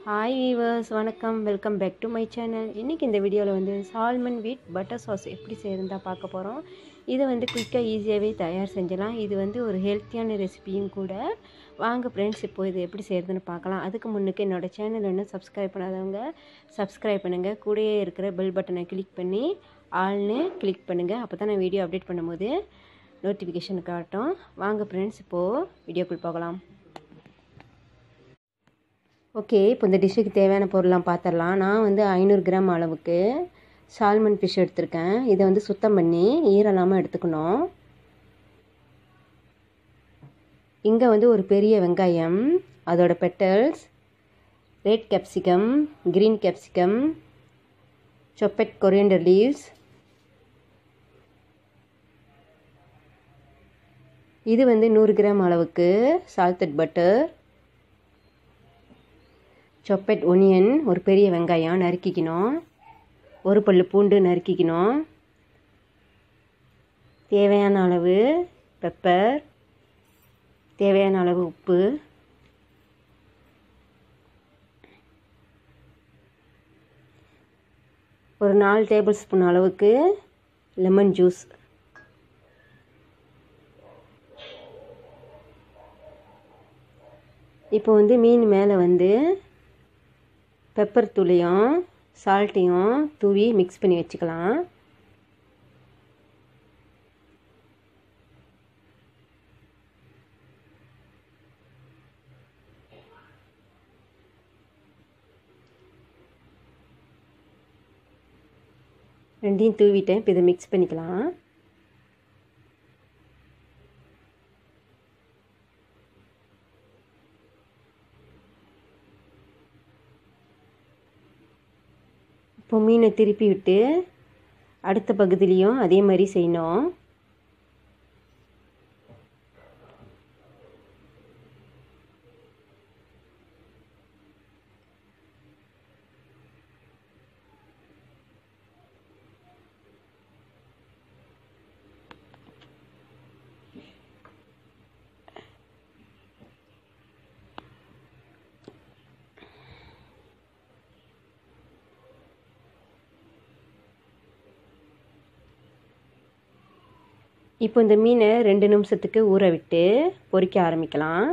hi weavers வணக்கம் welcome back to my channel இன்றைக்கி இந்த வீடியோவில் வந்து சால்மன் வித் பட்டர் சாஸ் எப்படி செய்யறதா பார்க்க போகிறோம் இதை வந்து குயிக்காக ஈஸியாகவே தயார் செஞ்சலாம் இது வந்து ஒரு ஹெல்த்தியான ரெசிபியும் கூட வாங்க ஃப்ரெண்ட்ஸ் இப்போ இது எப்படி செய்கிறதுன்னு பார்க்கலாம் அதுக்கு முன்னுக்கு என்னோடய சேனல் இன்னும் சப்ஸ்கிரைப் பண்ணாதவங்க சப்ஸ்கிரைப் பண்ணுங்கள் கூடயே இருக்கிற பெல் பட்டனை கிளிக் பண்ணி ஆல்னு கிளிக் பண்ணுங்கள் அப்போ தான் நான் வீடியோ அப்டேட் பண்ணும்போது நோட்டிஃபிகேஷன் காட்டும் வாங்க ஃப்ரெண்ட்ஸ் இப்போது வீடியோக்குள் போகலாம் ஓகே இப்போ இந்த டிஷ்ஷுக்கு தேவையான பொருள்லாம் பார்த்துடலாம் நான் வந்து ஐநூறு கிராம் அளவுக்கு சால்மன் ஃபிஷ் எடுத்திருக்கேன் இதை வந்து சுத்தம் பண்ணி ஈரலாமல் எடுத்துக்கணும் இங்கே வந்து ஒரு பெரிய வெங்காயம் அதோட petals red capsicum green capsicum chopped coriander leaves இது வந்து நூறு கிராம் அளவுக்கு சால்டட் பட்டர் சொப்பெட் ஒனியன் ஒரு பெரிய வெங்காயம் நறுக்கிக்கணும் ஒரு பல் பூண்டு நறுக்கிக்கணும் தேவையான அளவு பெப்பர் தேவையான அளவு உப்பு ஒரு நாலு டேபிள் ஸ்பூன் அளவுக்கு லெமன் ஜூஸ் இப்போ வந்து மீன் மேலே வந்து பெப்பர் தூளையும் சால்ட்டையும் தூவி மிக்ஸ் பண்ணி வச்சுக்கலாம் ரெண்டையும் தூவிட்டேன் இப்போ இதை மிக்ஸ் பண்ணிக்கலாம் இப்போ மீனை திருப்பி விட்டு அடுத்த பகுதியிலையும் அதே மாதிரி செய்யணும் இப்போ இந்த மீனை ரெண்டு நிமிஷத்துக்கு ஊற விட்டு பொரிக்க ஆரம்பிக்கலாம்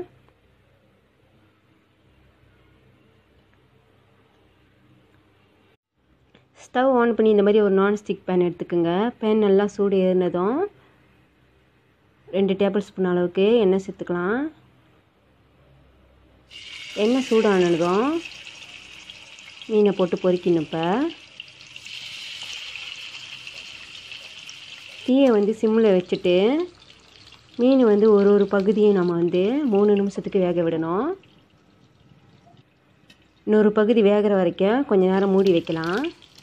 ஸ்டவ் ஆன் பண்ணி இந்த மாதிரி ஒரு நான்ஸ்டிக் பேன் எடுத்துக்கோங்க பேன் நல்லா சூடு ஏறினதும் ரெண்டு டேபிள் ஸ்பூன் அளவுக்கு எண்ணெய் சேர்த்துக்கலாம் எண்ணெய் சூடானதும் மீனை போட்டு பொரிக்கணும் இப்போ தீயை வந்து சிம்மில் வச்சுட்டு மீன் வந்து ஒரு ஒரு பகுதியும் நம்ம வந்து மூணு நிமிஷத்துக்கு வேக விடணும் இன்னொரு பகுதி வேகிற வரைக்கும் கொஞ்சம் நேரம் மூடி வைக்கலாம்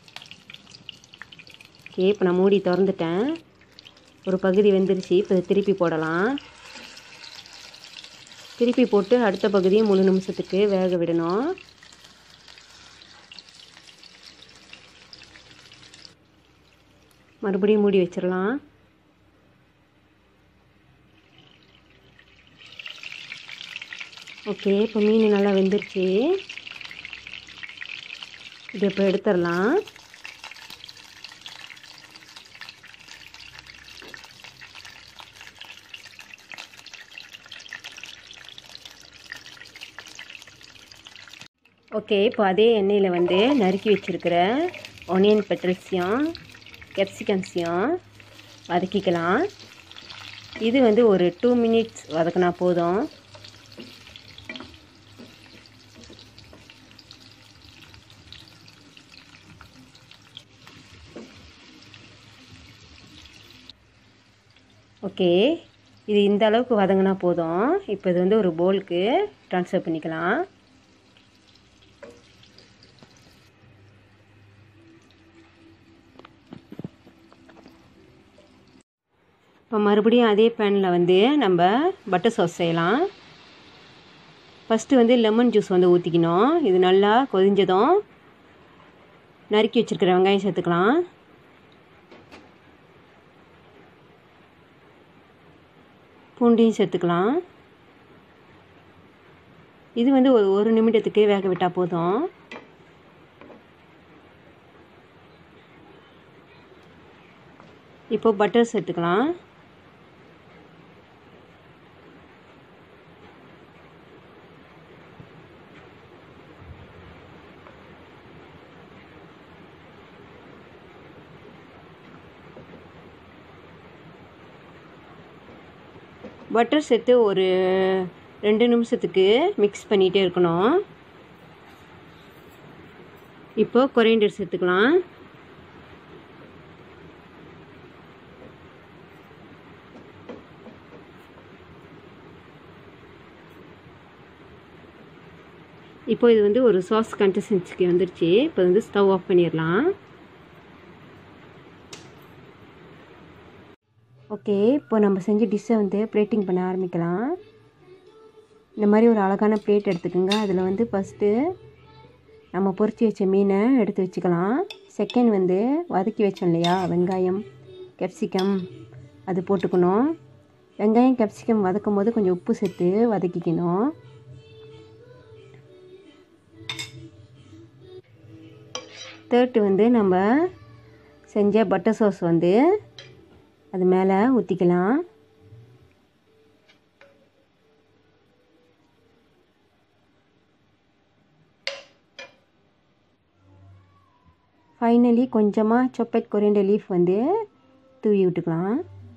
ஓகே இப்போ நான் மூடி திறந்துட்டேன் ஒரு பகுதி வெந்துருச்சு இப்போ இதை திருப்பி போடலாம் திருப்பி போட்டு அடுத்த பகுதியும் மூணு நிமிஷத்துக்கு வேக விடணும் மறுபடியும் மூடி வச்சிடலாம் ஓகே இப்போ மீன் நல்லா வெந்துருச்சு இது இப்போ எடுத்துடலாம் ஓகே இப்போ அதே எண்ணெயில் வந்து நறுக்கி வச்சுருக்கிற ஒனியன் பெட்ரல்ஸையும் கேப்சிகம்ஸையும் வதக்கிக்கலாம் இது வந்து ஒரு டூ மினிட்ஸ் வதக்கினா போதும் ஓகே இது இந்த அளவுக்கு வதங்கினா போதும் இப்போ இது வந்து ஒரு போலுக்கு ட்ரான்ஸ்ஃபர் பண்ணிக்கலாம் இப்போ மறுபடியும் அதே பேனில் வந்து நம்ம பட்டர் சாஸ் செய்யலாம் ஃபஸ்ட்டு வந்து லெமன் ஜூஸ் வந்து ஊற்றிக்கணும் இது நல்லா கொதிஞ்சதும் நறுக்கி வச்சுருக்கிற வெங்காயம் சேர்த்துக்கலாம் பூண்டையும் சேர்த்துக்கலாம் இது வந்து ஒரு ஒரு நிமிடத்துக்கு வேக விட்டால் போதும் இப்போ பட்டர் சேர்த்துக்கலாம் பட்டர் சேர்த்து ஒரு ரெண்டு நிமிஷத்துக்கு மிக்ஸ் பண்ணிகிட்டே இருக்கணும் இப்போ கொரியண்டர் சேர்த்துக்கலாம் இப்போ இது வந்து ஒரு சாஸ் கன்சிஸ்டன்சிக்கு வந்துருச்சு இப்போ வந்து ஸ்டவ் ஆஃப் பண்ணிடலாம் ஓகே இப்போ நம்ம செஞ்ச டிஷ்ஷை வந்து பிளேட்டிங் பண்ண ஆரம்பிக்கலாம் இந்த மாதிரி ஒரு அழகான பிளேட் எடுத்துக்கோங்க அதில் வந்து ஃபஸ்ட்டு நம்ம பொரிச்சு வச்ச மீனை எடுத்து வச்சுக்கலாம் செகண்ட் வந்து வதக்கி வச்சோம் இல்லையா வெங்காயம் கேப்சிகம் அது போட்டுக்கணும் வெங்காயம் கேப்சிகம் வதக்கும் போது கொஞ்சம் உப்பு சேர்த்து வதக்கிக்கணும் தேர்ட்டு வந்து நம்ம செஞ்ச பட்டர் சாஸ் வந்து அது மேலே ஊற்றிக்கலாம் ஃபைனலி கொஞ்சமாக சொப்பெட் கொரியண்டர் லீஃப் வந்து தூவி விட்டுக்கலாம்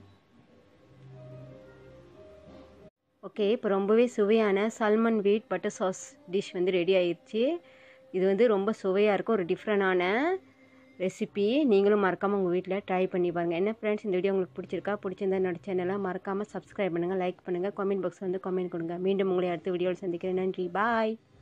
ஓகே இப்போ ரொம்பவே சுவையான salmon with butter sauce dish வந்து ரெடி ஆயிடுச்சு இது வந்து ரொம்ப சுவையாக இருக்கும் ஒரு டிஃப்ரெண்டான ரெசிபி நீங்களும் மறக்காமல் உங்கள் வீட்டில் ட்ரை பண்ணி பாருங்கள் என்ன ஃப்ரெண்ட்ஸ் இந்த வீடியோ உங்களுக்கு பிடிச்சிருக்கா பிடிச்சிருந்தா என்னோட சேனலை மறக்காமல் சப்ஸ்கிரைப் பண்ணுங்கள் லைக் பண்ணுங்கள் கமெண்ட் பாக்ஸ் வந்து கமெண்ட் கொடுங்க மீண்டும் உங்களை அடுத்த வீடியோவில் சந்திக்கிறேன் நன்றி பாய்